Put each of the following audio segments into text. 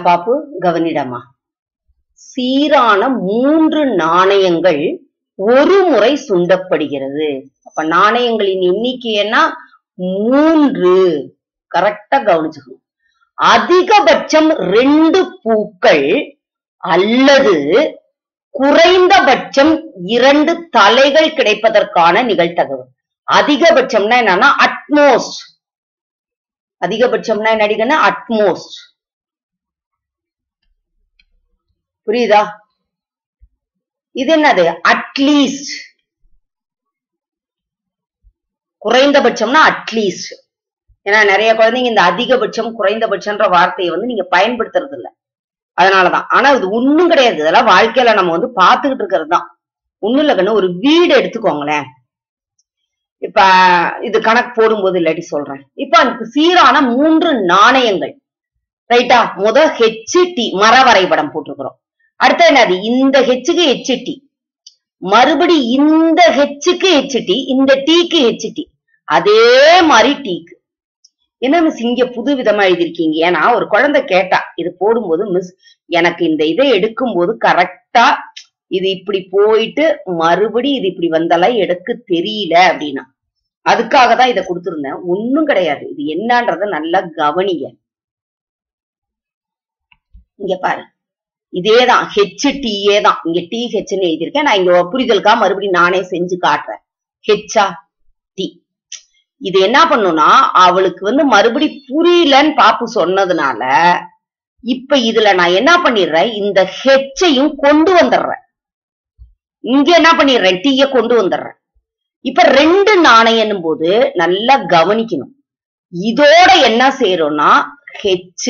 பாப்பு கவனிடமா சீரான மூன்று நாணயங்கள் ஒரு முறை சுண்டப்படுகிறது அப்ப நாணயங்களின் எண்ணிக்கை என்ன மூன்று கரெக்டா கவனிச்சுக்கணும் அதிகபட்சம் ரெண்டு பூக்கள் அல்லது குறைந்தபட்சம் இரண்டு தலைகள் கிடைப்பதற்கான நிகழ்தகவு அதிகபட்சம்னா என்னன்னா அட்மோஸ்ட் அதிகபட்சம்னா என்ன அடிக்கணும் அட்மோஸ்ட் புரியுதா இது என்னது அட்லீஸ்ட் குறைந்தபட்சம்னா அட்லீஸ்ட் ஏன்னா நிறைய குழந்தைங்க இந்த அதிகபட்சம் குறைந்தபட்சம்ன்ற வார்த்தையை வந்து நீங்க பயன்படுத்துறது இல்ல அதனாலதான் ஆனா இது ஒண்ணும் கிடையாது இதெல்லாம் வாழ்க்கையில நம்ம வந்து பாத்துக்கிட்டு இருக்கிறது தான் ஒண்ணும் இல்ல கண்ணு ஒரு வீடு எடுத்துக்கோங்களேன் இப்ப இது கணக்கு போடும்போது இல்லாட்டி சொல்றேன் இப்ப அதுக்கு சீரான மூன்று நாணயங்கள் ரைட்டா முத ஹெச் டி மர வரைபடம் போட்டிருக்கிறோம் அடுத்து என்னது இந்த ஹெச்சுக்கு ஹெச் டி மறுபடி இந்த ஹெச்சுக்கு ஹெச் டி இந்த டீக்கு ஹெச் டி அதே மாதிரி டீக்கு என்ன மிஸ் இங்க புது விதமா எழுதிருக்கீங்க ஏன்னா ஒரு குழந்தை கேட்டா இது போடும்போது மிஸ் எனக்கு இந்த இதை எடுக்கும் போது கரெக்டா இது இப்படி போயிட்டு மறுபடி இது இப்படி வந்தாலாம் எடுக்க தெரியல அப்படின்னா அதுக்காக தான் இதை கொடுத்திருந்தேன் ஒண்ணும் கிடையாது இது என்னன்றத நல்லா கவனிங்க இங்க பாரு இதேதான் ஹெச் டிஏ தான் இங்க டி ஹெச்னு எழுதியிருக்கேன் நான் இங்க புரிதலுக்கா மறுபடியும் நானே செஞ்சு காட்டுறேன் ஹெச்சா டி இது என்ன பண்ணும்னா அவளுக்கு வந்து மறுபடி புரியலன்னு பாப்பு சொன்னதுனால இப்ப இதுல நான் என்ன பண்ணிடுறேன் இந்த ஹெச்சையும் கொண்டு வந்துடுறேன் இங்க என்ன பண்ணிடுறேன் டீய கொண்டு வந்துடுறேன் இப்ப ரெண்டு நாணயம் போது நல்லா கவனிக்கணும் இதோட என்ன செய்யறோம்னா ஹெச்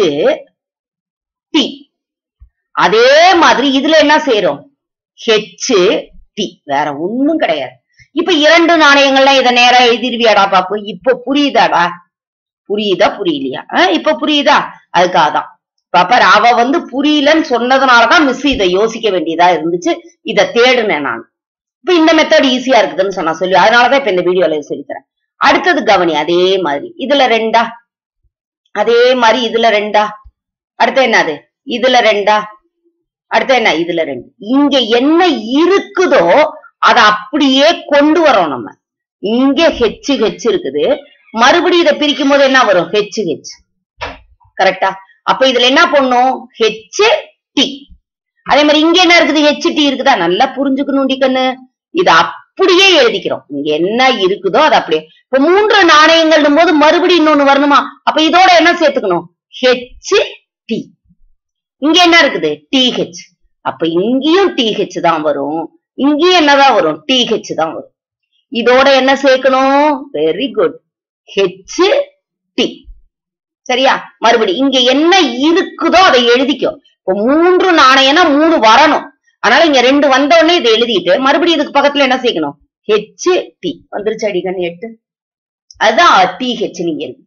டி அதே மாதிரி இதுல என்ன செய்யறோம் ஹெச் டி வேற ஒண்ணும் கிடையாது இப்ப இரண்டு நாணயங்கள்லாம் இத நேரா எழுதிருவியாடா பாப்பு இப்ப புரியுதாடா புரியுதா புரியலையா அஹ் இப்ப புரியுதா அதுக்காக தான் பாப்பாரு அவ வந்து புரியலன்னு சொன்னதுனாலதான் மிஸ் இதை யோசிக்க வேண்டியதா இருந்துச்சு இத தேடுனேன் நான் இப்ப இந்த மெத்தட் ஈஸியா இருக்குதுன்னு சொன்னா சொல்லி அதனாலதான் இப்ப இந்த வீடியோல சொல்லித்தரேன் அடுத்தது கவனி அதே மாதிரி இதுல ரெண்டா அதே மாதிரி இதுல ரெண்டா அடுத்து என்னது இதுல ரெண்டா அடுத்து என்ன இதுல ரெண்டு இங்க என்ன இருக்குதோ அத அப்படியே கொண்டு வரோம் நம்ம இங்க ஹெச் ஹெச் இருக்குது மறுபடியும் இதை பிரிக்கும் போது என்ன வரும் ஹெச் ஹெச் கரெக்டா அப்ப இதுல என்ன பண்ணும் ஹெச் டி அதே மாதிரி இங்க என்ன இருக்குது ஹெச் டி இருக்குதா நல்லா புரிஞ்சுக்கணும் கண்ணு இத அப்படியே எழுதிக்கிறோம் இங்க என்ன இருக்குதோ அது அப்படியே இப்ப மூன்று நாணயங்கள் போது மறுபடியும் இன்னொன்னு வரணுமா அப்ப இதோட என்ன சேர்த்துக்கணும் ஹெச் டி இங்க என்ன இருக்குது டிஹெச் அப்ப இங்கேயும் டிஹெச் தான் வரும் இங்கேயும் என்னதான் வரும் டிஹெச் தான் வரும் இதோட என்ன சேர்க்கணும் வெரி குட் ஹெச் டி சரியா மறுபடி இங்க என்ன இருக்குதோ அதை எழுதிக்கோ இப்ப மூன்று நாணயம்னா மூணு வரணும் அதனால இங்க ரெண்டு வந்த உடனே இதை எழுதிட்டு மறுபடியும் இதுக்கு பக்கத்துல என்ன சேர்க்கணும் ஹெச் டி வந்துருச்சு அடிக்கணும் எட்டு அதுதான் டிஹெச் நீங்க எழுது.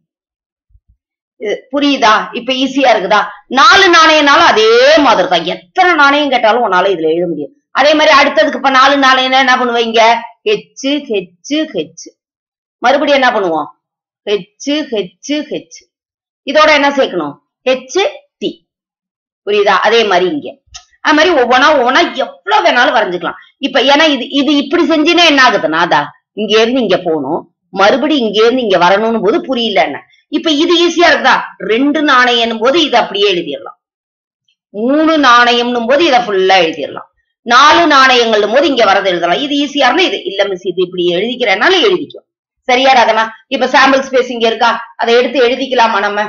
இது புரியுதா இப்ப ஈஸியா இருக்குதா நாலு நாணயம்னாலும் அதே மாதிரி தான் எத்தனை நாணயம் கேட்டாலும் உன்னால இதுல எழுத முடியும் அதே மாதிரி அடுத்ததுக்கு இப்ப நாலு நாணயம் என்ன பண்ணுவீங்க ஹெச் ஹெச் ஹெச் மறுபடியும் என்ன பண்ணுவோம் ஹெச் ஹெச் ஹெச் இதோட என்ன சேர்க்கணும் ஹெச் டி புரியுதா அதே மாதிரி இங்க அது மாதிரி ஒவ்வொன்னா ஒவ்வொன்னா எவ்வளவு வேணாலும் வரைஞ்சுக்கலாம் இப்ப ஏன்னா இது இது இப்படி செஞ்சுன்னா என்ன ஆகுதுன்னா அதா இங்க இருந்து இங்க போகணும் மறுபடியும் இங்க இருந்து இங்க வரணும்னு போது புரியல என்ன இப்ப இது ஈஸியா இருக்குதா ரெண்டு நாணயம் போது இதை அப்படியே எழுதிடலாம் மூணு நாணயம்னும் போது இதை ஃபுல்லா எழுதிடலாம் நாலு நாணயங்கள் போது இங்க வரது எழுதலாம் இது ஈஸியா இருந்தா இது இல்ல மிஸ் இது இப்படி எழுதிக்கிறனால எழுதிக்கும் சரியா ராகனா இப்ப சாம்பிள் ஸ்பேஸ் இங்க இருக்கா அதை எடுத்து எழுதிக்கலாமா நம்ம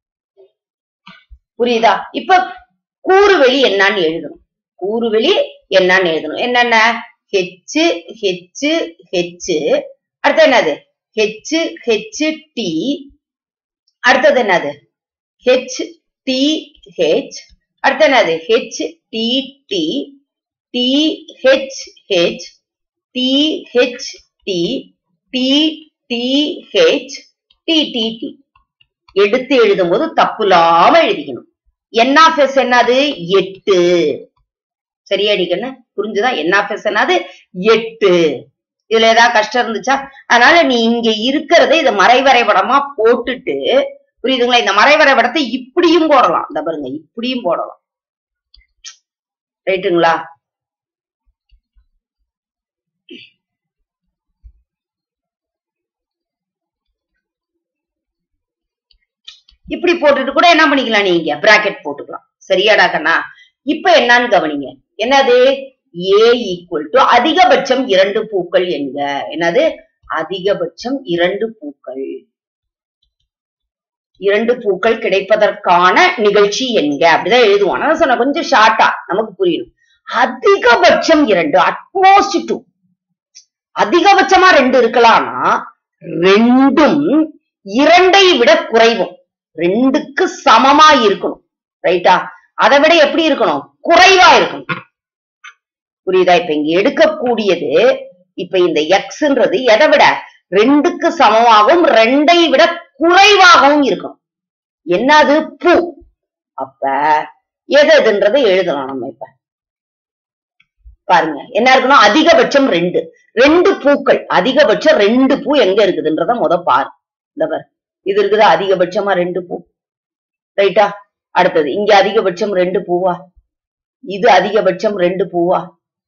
புரியுதா இப்ப கூறுவெளி என்னன்னு எழுதணும் கூறுவெளி என்னன்னு எழுதணும் என்னென்ன ஹெச் ஹெச் ஹெச் அடுத்து என்னது ஹெச் ஹெச் டி அடுத்தது என்னது ஹெச் டி ஹெச் அடுத்து என்னது H T T T H H T H T T T H T T T எடுத்து எழுதும் போது தப்பு இல்லாம எழுதிக்கணும் என் ஆஃப் எஸ் என்னது எட்டு சரியா அடிக்கணும் புரிஞ்சுதா என் ஆஃப் எஸ் என்னது எட்டு இதுல ஏதாவது கஷ்டம் இருந்துச்சா அதனால நீ இங்க இருக்கிறத இத மறைவரைபடமா போட்டுட்டு புரியுதுங்களா இந்த மறைவரை விடத்தை இப்படியும் போடலாம் இந்த பாருங்க இப்படியும் போடலாம் ரைட்டுங்களா இப்படி போட்டுட்டு கூட என்ன பண்ணிக்கலாம் நீங்க பிராக்கெட் போட்டுக்கலாம் சரியாடா கண்ணா இப்ப என்னன்னு கவனிங்க என்னது ஏ ஈக்குவல் டு அதிகபட்சம் இரண்டு பூக்கள் என்க என்னது அதிகபட்சம் இரண்டு பூக்கள் இரண்டு பூக்கள் கிடைப்பதற்கான நிகழ்ச்சி என்க அப்படிதான் எழுதுவான் நான் சொன்ன கொஞ்சம் ஷார்ட்டா நமக்கு புரியணும் அதிகபட்சம் இரண்டு அட்மோஸ்ட் டூ அதிகபட்சமா ரெண்டு இருக்கலாம்னா ரெண்டும் இரண்டை விட குறைவும் ரெண்டுக்கு சமமா இருக்கணும் ரைட்டா அதை விட எப்படி இருக்கணும் குறைவா இருக்கணும் புரியுதா இப்ப இங்க எடுக்கக்கூடியது இப்ப இந்த எக்ஸ்ன்றது எதை விட ரெண்டுக்கு சமமாகவும் ரெண்டை விட குறைவாகவும் இருக்கணும் என்னது பூ அப்ப எது எதுன்றதை எழுதலாம் நம்ம இப்ப பாருங்க என்ன இருக்கணும் அதிகபட்சம் ரெண்டு ரெண்டு பூக்கள் அதிகபட்சம் ரெண்டு பூ எங்க இருக்குதுன்றத முத பாரு இந்த பாரு இது இருக்குதா அதிகபட்சமா ரெண்டு பூ ரைட்டா அடுத்தது இங்க அதிகபட்சம் ரெண்டு பூவா இது அதிகபட்சம் ரெண்டு பூவா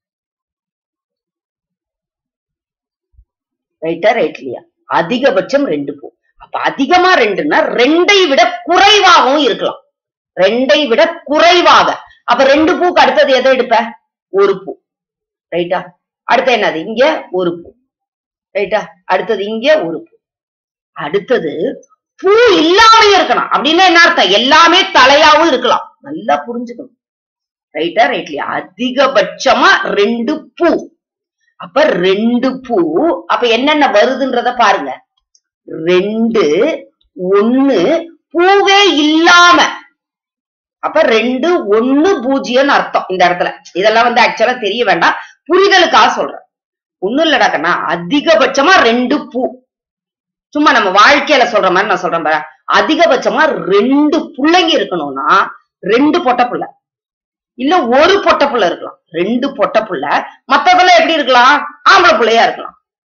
ரைட்டா ரைட் இல்லையா அதிகபட்சம் ரெண்டு பூ அப்ப அதிகமா ரெண்டுன்னா ரெண்டை விட குறைவாகவும் இருக்கலாம் ரெண்டை விட குறைவாக அப்ப ரெண்டு பூக்கு அடுத்தது எதை எடுப்ப ஒரு பூ ரைட்டா அடுத்து என்னது இங்க ஒரு பூ ரைட்டா அடுத்தது இங்க ஒரு பூ அடுத்தது பூ இல்லாம இருக்கலாம் அப்படின்னா என்ன அர்த்தம் எல்லாமே தலையாவும் இருக்கலாம் நல்லா புரிஞ்சுக்கணும் ரைட்டா ரைட்லயா அதிகபட்சமா ரெண்டு பூ அப்ப ரெண்டு பூ அப்ப என்னென்ன வருதுன்றத பாருங்க ரெண்டு ஒண்ணு பூவே இல்லாம அப்ப ரெண்டு ஒண்ணு பூஜ்ஜியம்னு அர்த்தம் இந்த இடத்துல இதெல்லாம் வந்து ஆக்சுவலா தெரிய வேண்டாம் புரிதலுக்காக சொல்றேன் ஒண்ணும் இல்லடா கண்ணா அதிகபட்சமா ரெண்டு பூ சும்மா நம்ம வாழ்க்கையில சொல்ற மாதிரி நான் சொல்றேன் பாரு அதிகபட்சமா ரெண்டு பிள்ளைங்க இருக்கணும்னா ரெண்டு பொட்ட புள்ள இல்ல ஒரு பொட்ட புள்ள இருக்கலாம் ரெண்டு பொட்ட புள்ள மத்ததெல்லாம் எப்படி இருக்கலாம் ஆம்பளை பிள்ளையா இருக்கலாம்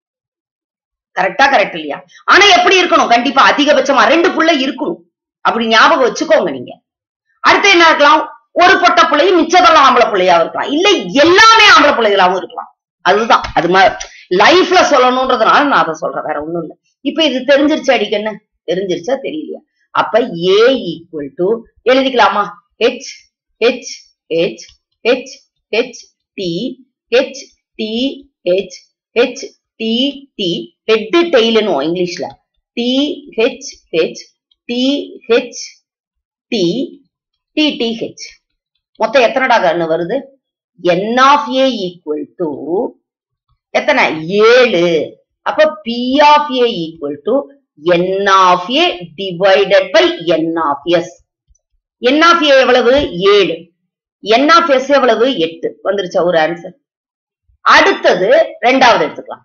கரெக்டா கரெக்ட் இல்லையா ஆனா எப்படி இருக்கணும் கண்டிப்பா அதிகபட்சமா ரெண்டு புள்ள இருக்கணும் அப்படி ஞாபகம் வச்சுக்கோங்க நீங்க அடுத்து என்ன இருக்கலாம் ஒரு பொட்ட பிள்ளையும் மிச்சதெல்லாம் ஆம்பளை பிள்ளையாவும் இருக்கலாம் இல்ல எல்லாமே ஆம்பளை பிள்ளைகளாவும் இருக்கலாம் அதுதான் அது மாதிரி லைஃப்ல சொல்லணும்ன்றதுனால நான் அதை சொல்றேன் வேற ஒண்ணும் இல்ல இப்ப இது தெரிஞ்சிருச்சு அடிக்கன்னு தெரிஞ்சிருச்சா தெரியலையா அப்ப ஏ ஈக்குவல் டு எழுதிக்கலாமா H H H H H T H T H H T T head டெய்லுன்னு இங்கிலீஷ்ல T H H T H T T T H மொத்தம் எத்தனைடா கண்ணு வருது N of A equal to எத்தனை ஏழு அப்ப P of A equal to N of A divided by N of S N of A எவ்வளவு ஏழு என் ஆஃப் எஸ் எவ்வளவு எட்டு வந்துருச்சா ஒரு ஆன்சர் அடுத்தது ரெண்டாவது எடுத்துக்கலாம்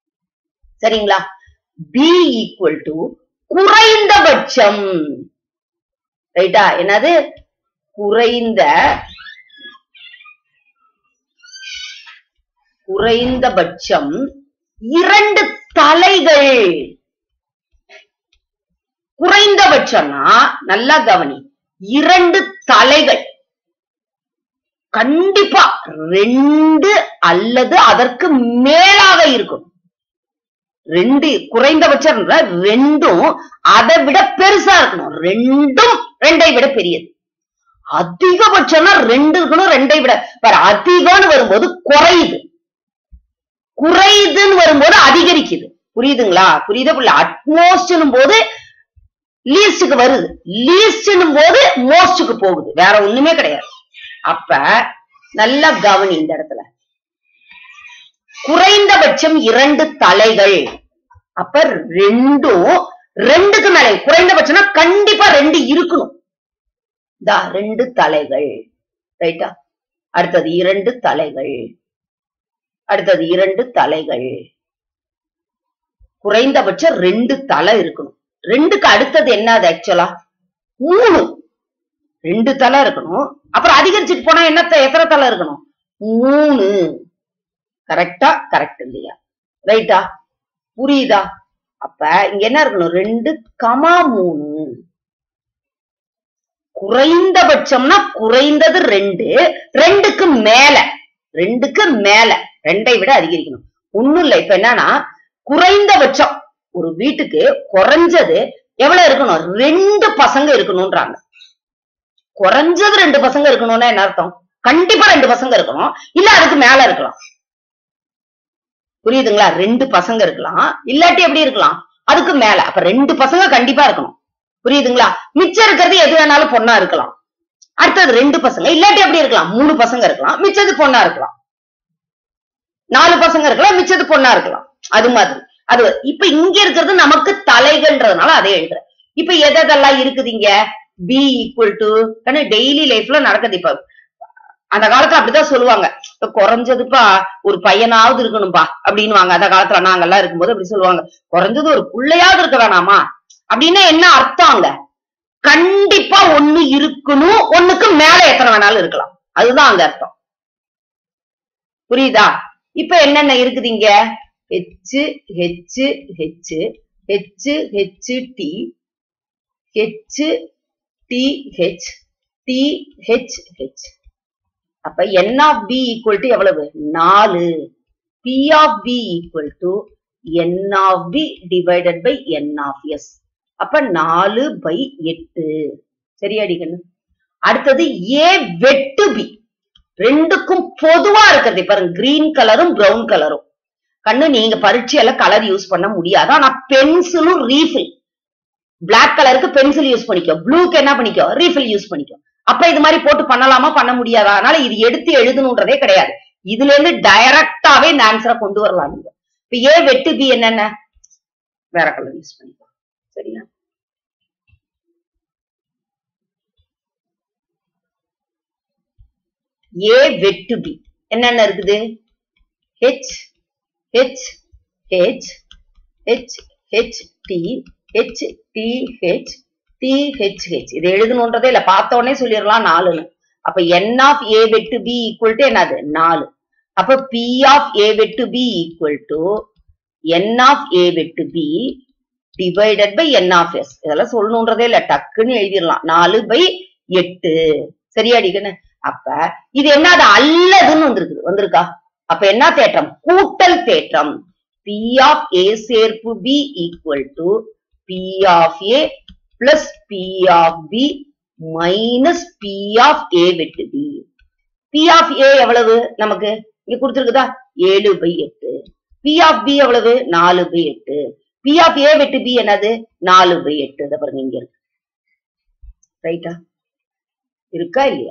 சரிங்களா பி ஈக்குவல் டு குறைந்தபட்சம் ரைட்டா என்னது குறைந்த குறைந்தபட்சம் இரண்டு தலைகள் குறைந்தபட்சம்னா நல்லா கவனி இரண்டு தலைகள் கண்டிப்பா ரெண்டு அல்லது அதற்கு மேலாக இருக்கும் ரெண்டு குறைந்தபட்சம் ரெண்டும் அதை விட பெருசா இருக்கணும் ரெண்டும் ரெண்டை விட பெரியது அதிகபட்சம்னா ரெண்டு இருக்கணும் ரெண்டை விட பாரு அதிகம்னு வரும்போது குறையுது குறையுதுன்னு வரும்போது அதிகரிக்குது புரியுதுங்களா புரியுதா புரியல அட்மோஸ்ட்னும் போது லீஸ்டுக்கு வருது லீஸ்ட்னும் போது மோஸ்டுக்கு போகுது வேற ஒண்ணுமே கிடையாது அப்ப நல்லா கவனி இந்த இடத்துல குறைந்தபட்சம் இரண்டு தலைகள் அப்ப ரெண்டும் ரெண்டுக்கு மேலே குறைந்தபட்சம்னா கண்டிப்பா ரெண்டு இருக்கணும் தா ரெண்டு தலைகள் ரைட்டா அடுத்தது இரண்டு தலைகள் அடுத்தது இரண்டு தலைகள் குறைந்தபட்சம் ரெண்டு தலை இருக்கணும் ரெண்டுக்கு அடுத்தது என்னது ஆக்சுவலா மூணு ரெண்டு தலை இருக்கணும் அப்புறம் அதிகரிச்சுட்டு போனா என்ன எத்தனை தலை இருக்கணும் மூணு கரெக்டா கரெக்ட் இல்லையா ரைட்டா புரியுதா அப்ப இங்க என்ன இருக்கணும் ரெண்டு கமா மூணு குறைந்தபட்சம்னா குறைந்தது ரெண்டு ரெண்டுக்கு மேல ரெண்டுக்கு மேல ரெண்டை விட அதிகரிக்கணும் ஒண்ணும் இல்ல இப்ப என்னன்னா குறைந்தபட்சம் ஒரு வீட்டுக்கு குறைஞ்சது எவ்வளவு இருக்கணும் ரெண்டு பசங்க இருக்கணும்ன்றாங்க குறைஞ்சது ரெண்டு பசங்க இருக்கணும்னா என்ன அர்த்தம் கண்டிப்பா ரெண்டு பசங்க இருக்கணும் இல்ல அதுக்கு மேல இருக்கலாம் புரியுதுங்களா ரெண்டு பசங்க இருக்கலாம் இல்லாட்டி எப்படி இருக்கலாம் அதுக்கு மேல அப்ப ரெண்டு பசங்க கண்டிப்பா இருக்கணும் புரியுதுங்களா மிச்சம் இருக்கிறது எது வேணாலும் பொண்ணா இருக்கலாம் அடுத்தது ரெண்டு பசங்க இல்லாட்டி எப்படி இருக்கலாம் மூணு பசங்க இருக்கலாம் மிச்சது பொண்ணா இருக்கலாம் நாலு பசங்க இருக்கலாம் மிச்சது பொண்ணா இருக்கலாம் அது மாதிரி அது இப்ப இங்க இருக்கிறது நமக்கு தலைகள்ன்றதுனால அதை எழுதுறேன் இப்ப எதெல்லாம் இருக்குது இங்க பி ஈக்குவல் டு டெய்லி லைஃப்ல நடக்குது இப்ப அந்த காலத்துல அப்படிதான் சொல்லுவாங்க இப்ப குறைஞ்சதுப்பா ஒரு பையனாவது இருக்கணும்பா அப்படின்னுவாங்க அந்த காலத்துல நாங்கெல்லாம் இருக்கும்போது அப்படி சொல்லுவாங்க குறைஞ்சது ஒரு புள்ளையாவது இருக்க வேணாமா அப்படின்னா என்ன அர்த்தம் அங்க கண்டிப்பா ஒண்ணு இருக்கணும் ஒண்ணுக்கு மேல எத்தனை வேணாலும் இருக்கலாம் அதுதான் அங்க அர்த்தம் புரியுதா இப்ப என்னென்ன இருக்குது இங்க H H H H H T H T H T H H அப்ப N of B equal to எவ்வளவு நாலு P of B equal to N of B divided by N of S அப்ப நாலு பை எட்டு சரியாடிக்கணும் அடுத்தது ஏ வெட்டு B ரெண்டுக்கும் பொதுவா இருக்கிறது பாருங்க கிரீன் கலரும் பிரவுன் கலரும் கண்ணு நீங்க பரீட்சையில கலர் யூஸ் பண்ண முடியாது ஆனா பென்சிலும் ரீஃபில் பிளாக் கலருக்கு பென்சில் யூஸ் பண்ணிக்கோ ப்ளூக்கு என்ன பண்ணிக்கோ ரீஃபில் யூஸ் பண்ணிக்கோ அப்ப இது மாதிரி போட்டு பண்ணலாமா பண்ண முடியாதா அதனால இது எடுத்து எழுதணுன்றதே கிடையாது இதுல இருந்து டைரக்டாவே இந்த ஆன்சரை கொண்டு வரலாம் நீங்க இப்ப ஏ வெட்டு பி என்னென்ன வேற கலர் யூஸ் பண்ணிக்கோ சரியா ஏ வெட்டு பி என்னென்ன இருக்குது H H H H H T H T H T H H இது எழுதணுன்றதே இல்ல பார்த்த உடனே சொல்லிடலாம் நாலுன்னு அப்ப என் ஆஃப் ஏ வெட்டு பி ஈக்குவல் டு என்னது நாலு அப்ப பி ஆஃப் ஏ வெட்டு B equal to N of A வெட்டு B divided by N of S இதெல்லாம் சொல்லணுன்றதே இல்ல டக்குன்னு எழுதிடலாம் நாலு பை எட்டு சரியாடிக்கன்னு அப்ப இது என்ன அது அல்லதுன்னு வந்திருக்குது வந்திருக்கா அப்ப என்ன தேற்றம் கூட்டல் தேற்றம் பி ஆஃப் ஏ சேர்ப்பு B equal to P of A plus P of B minus P of A வெட்டு பி பி ஆஃப் ஏ எவ்வளவு நமக்கு இங்க கொடுத்துருக்குதா ஏழு பை எட்டு பி ஆஃப் பி எவ்வளவு நாலு பை எட்டு பி ஆஃப் ஏ வெட்டு பி என்னது நாலு பை எட்டு இதை பாருங்க இங்க இருக்கு ரைட்டா இருக்கா இல்லையா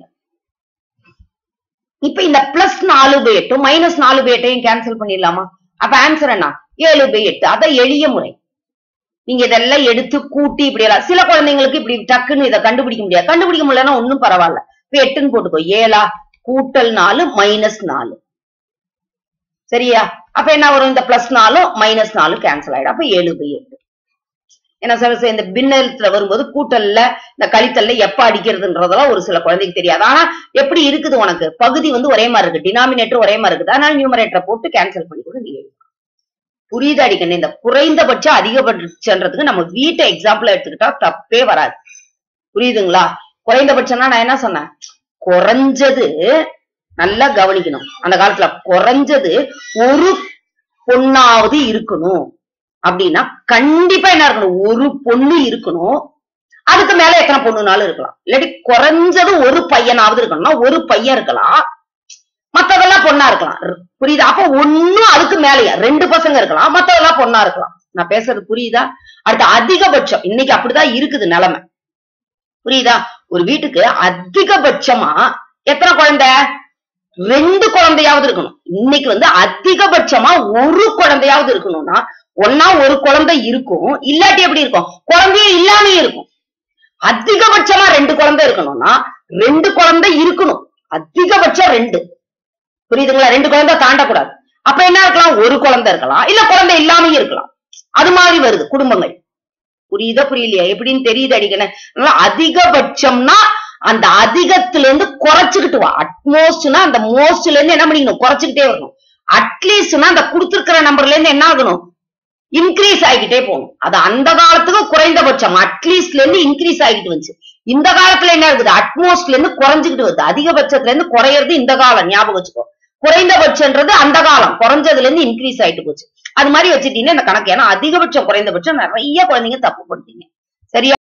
இப்ப இந்த பிளஸ் நாலு பை எட்டும் மைனஸ் நாலு பை எட்டையும் கேன்சல் பண்ணிடலாமா அப்ப ஆன்சர் என்ன ஏழு பை எட்டு அதான் எளிய முறை நீங்க இதெல்லாம் எடுத்து கூட்டி இப்படி எல்லாம் சில குழந்தைங்களுக்கு இப்படி டக்குன்னு இதை கண்டுபிடிக்க முடியாது கண்டுபிடிக்க முடியலன்னா ஒண்ணும் பரவாயில்ல இப்ப எட்டுன்னு போட்டுக்கோ ஏழா கூட்டல் நாலு மைனஸ் நாலு சரியா அப்ப என்ன வரும் இந்த பிளஸ் நாலும் மைனஸ் நாலும் கேன்சல் ஆயிடும் அப்ப ஏழு பை எட்டு ஏன்னா சில சில இந்த பின்னத்துல வரும்போது கூட்டல்ல இந்த கழித்தல்ல எப்ப அடிக்கிறதுன்றதெல்லாம் ஒரு சில குழந்தைக்கு தெரியாது ஆனா எப்படி இருக்குது உனக்கு பகுதி வந்து ஒரே மாதிரி இருக்கு டினாமினேட்டர் ஒரே மாதிரி இருக்குது அதனால நியூமரேட்டரை போட்டு கேன்சல் பண்ணி கூட நீ எழுதலாம் புரியுது அடிக்கணும் இந்த குறைந்தபட்சம் அதிகபட்சன்றதுக்கு நம்ம வீட்டை எக்ஸாம்பிள் எடுத்துக்கிட்டா தப்பே வராது புரியுதுங்களா குறைந்தபட்சம்னா நான் என்ன சொன்னேன் குறைஞ்சது நல்லா கவனிக்கணும் அந்த காலத்துல குறைஞ்சது ஒரு பொண்ணாவது இருக்கணும் அப்படின்னா கண்டிப்பா என்ன இருக்கணும் ஒரு பொண்ணு இருக்கணும் அதுக்கு மேல எத்தனை பொண்ணுனாலும் இருக்கலாம் இல்லாட்டி குறைஞ்சது ஒரு பையனாவது இருக்கணும்னா ஒரு பையன் இருக்கலாம் மத்ததெல்லாம் பொண்ணா இருக்கலாம் ர- புரியுதா அப்ப ஒண்ணும் அதுக்கு மேலயா ரெண்டு பசங்க இருக்கலாம் மத்ததெல்லாம் பொண்ணா இருக்கலாம் நான் பேசுறது புரியுதா அடுத்து அதிகபட்சம் இன்னைக்கு அப்படிதான் இருக்குது நிலைமை புரியுதா ஒரு வீட்டுக்கு அதிகபட்சமா எத்தனை குழந்தை ரெண்டு குழந்தையாவது இருக்கணும் இன்னைக்கு வந்து அதிகபட்சமா ஒரு குழந்தையாவது இருக்கணும்னா ஒன்னா ஒரு குழந்தை இருக்கும் இல்லாட்டி எப்படி இருக்கும் குழந்தையே இல்லாமே இருக்கும் அதிகபட்சமா ரெண்டு குழந்தை இருக்கணும்னா ரெண்டு குழந்தை இருக்கணும் அதிகபட்சம் ரெண்டு புரியுதுங்களா ரெண்டு குழந்தை தாண்டக்கூடாது அப்ப என்ன இருக்கலாம் ஒரு குழந்தை இருக்கலாம் இல்ல குழந்தை இல்லாமயும் இருக்கலாம் அது மாதிரி வருது குடும்பங்கள் புரியுதா புரியலையா எப்படின்னு தெரியுது அடிக்கணும் அதனால அதிகபட்சம்னா அந்த அதிகத்துல இருந்து குறைச்சுக்கிட்டு வா அட்மோஸ்ட்னா அந்த மோஸ்ட்ல இருந்து என்ன பண்ணிக்கணும் குறைச்சுக்கிட்டே வரணும் அட்லீஸ்ட்னா அந்த கொடுத்திருக்கிற நம்பர்ல இருந்து என்ன ஆகணும் இன்க்ரீஸ் ஆகிக்கிட்டே போகணும் அது அந்த காலத்துக்கு குறைந்தபட்சம் அட்லீஸ்ட்ல இருந்து இன்க்ரீஸ் ஆகிட்டு வந்துச்சு இந்த காலத்துல என்ன இருக்குது அட்மோஸ்ட்ல இருந்து குறைஞ்சுக்கிட்டு வருது அதிகபட்சத்துல இருந்து குறையறது இந்த காலம் ஞாபகம் வச்சுக்கோ குறைந்தபட்சம்ன்றது அந்த காலம் குறைஞ்சதுல இருந்து இன்க்ரீஸ் ஆயிட்டு போச்சு அது மாதிரி வச்சுட்டீங்கன்னா இந்த கணக்கு ஏன்னா அதிகபட்சம் குறைந்தபட்சம் நிறைய குழந்தைங்க தப்பு பண்றீங்க